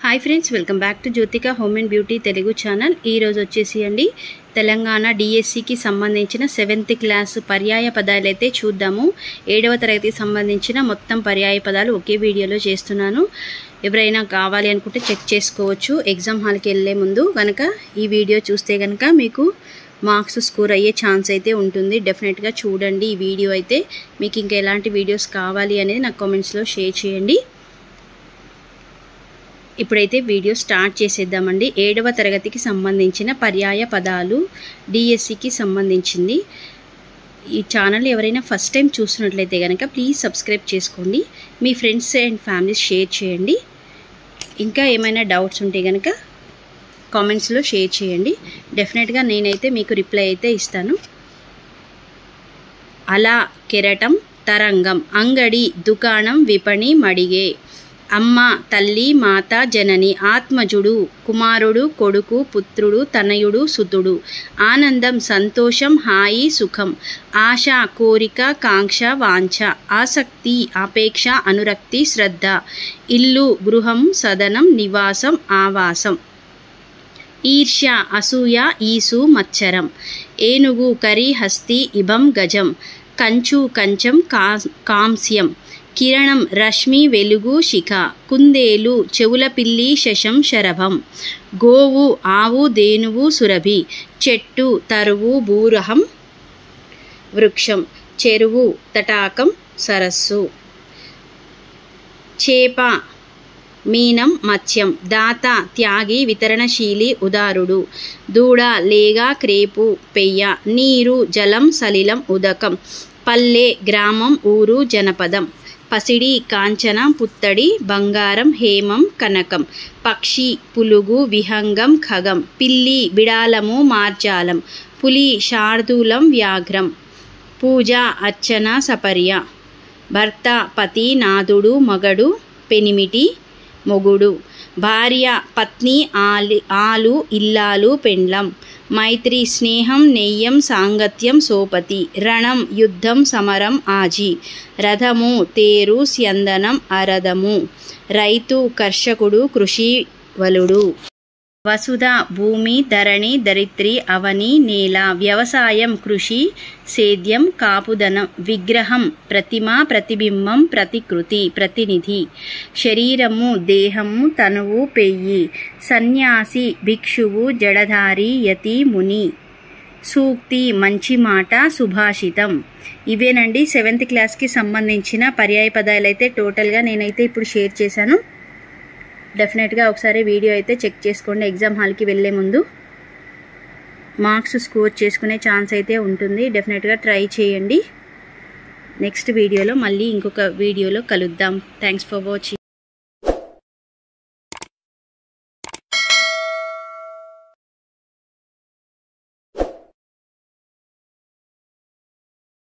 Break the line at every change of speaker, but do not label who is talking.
hi friends welcome back to Jyothika home and beauty Telugu channel ఈరోజు వచ్చేసి అండి తెలంగాణ డిఎస్సికి సంబంధించిన సెవెంత్ క్లాస్ పర్యాయ పదాలు అయితే చూద్దాము ఏడవ తరగతికి సంబంధించిన మొత్తం పర్యాయ పదాలు ఒకే వీడియోలో చేస్తున్నాను ఎవరైనా కావాలి అనుకుంటే చెక్ చేసుకోవచ్చు ఎగ్జామ్ హాల్కి వెళ్ళే ముందు కనుక ఈ వీడియో చూస్తే కనుక మీకు మార్క్స్ స్కోర్ అయ్యే ఛాన్స్ అయితే ఉంటుంది డెఫినెట్గా చూడండి ఈ వీడియో అయితే మీకు ఇంకా ఎలాంటి వీడియోస్ కావాలి అనేది నాకు కామెంట్స్లో షేర్ చేయండి ఇప్పుడైతే వీడియో స్టార్ట్ చేసేద్దామండి ఏడవ తరగతికి సంబంధించిన పర్యాయ పదాలు డిఎస్సికి సంబంధించింది ఈ ఛానల్ ఎవరైనా ఫస్ట్ టైం చూస్తున్నట్లయితే కనుక ప్లీజ్ సబ్స్క్రైబ్ చేసుకోండి మీ ఫ్రెండ్స్ అండ్ ఫ్యామిలీస్ షేర్ చేయండి ఇంకా ఏమైనా డౌట్స్ ఉంటే కనుక కామెంట్స్లో షేర్ చేయండి డెఫినెట్గా నేనైతే మీకు రిప్లై అయితే ఇస్తాను అలా కెరటం తరంగం అంగడి దుకాణం విపణి మడిగే అమ్మ తల్లి మాత జనని ఆత్మజుడు కుమారుడు కొడుకు పుత్రుడు తనయుడు సుతుడు ఆనందం సంతోషం హాయి సుఖం ఆశ కోరిక కాంక్ష వాంఛ ఆసక్తి అపేక్ష అనురక్తి శ్రద్ధ ఇల్లు గృహం సదనం నివాసం ఆవాసం ఈర్ష్య అసూయ ఈసు మచ్చరం ఏనుగు కరి హస్తి ఇభం గజం కంచు కంచం కా కాంస్యం కిరణం రశ్మి వెలుగు శిఖ కుందేలు చెవుల పిల్లి శశం శరభం గోవు ఆవు దేనువు సురభి చెట్టు తరువు భూరహం వృక్షం చెరువు తటాకం సరస్సు చేప మీనం మత్స్యం దాత త్యాగి వితరణశీలి ఉదారుడు దూడ లేగ క్రేపు పెయ్య నీరు జలం సలిలం ఉదకం పల్లె గ్రామం ఊరు జనపదం పసిడి కాంచన పుత్తడి బంగారం హేమం కనకం పక్షి పులుగు విహంగం ఖగం పిల్లి బిడాలము మార్జాలం పులి శార్దూలం వ్యాఘ్రం పూజ అర్చన సపర్య భర్త పతి నాదుడు మగడు పెనిమిటి మొగుడు భార్య పత్ని ఆలి ఆలు ఇల్లాలు పెండ్లం మైత్రి స్నేహం నెయ్యం సాంగత్యం సోపతి రణం యుద్ధం సమరం ఆజీ రథము తేరు స్యందనం అరథము రైతు కర్షకుడు కృషివలుడు వసుధ భూమి ధరణి దరిత్రి అవని నేల వ్యవసాయం కృషి సేద్యం కాపుదనం విగ్రహం ప్రతిమ ప్రతిబింబం ప్రతికృతి ప్రతినిధి శరీరము దేహము తనువు పెయ్యి సన్యాసి భిక్షువు జడధారి యతి ముని సూక్తి మంచి మాట సుభాషితం ఇవేనండి సెవెంత్ క్లాస్కి సంబంధించిన పర్యాయ పదాలు అయితే టోటల్గా నేనైతే ఇప్పుడు షేర్ చేశాను డెఫినెట్గా ఒకసారి వీడియో అయితే చెక్ చేసుకోండి ఎగ్జామ్ హాల్కి వెళ్ళే ముందు మార్క్స్ స్కోర్ చేసుకునే ఛాన్స్ అయితే ఉంటుంది డెఫినెట్గా ట్రై చేయండి నెక్స్ట్ వీడియోలో మళ్ళీ ఇంకొక వీడియోలో కలుద్దాం థ్యాంక్స్ ఫర్ వాచింగ్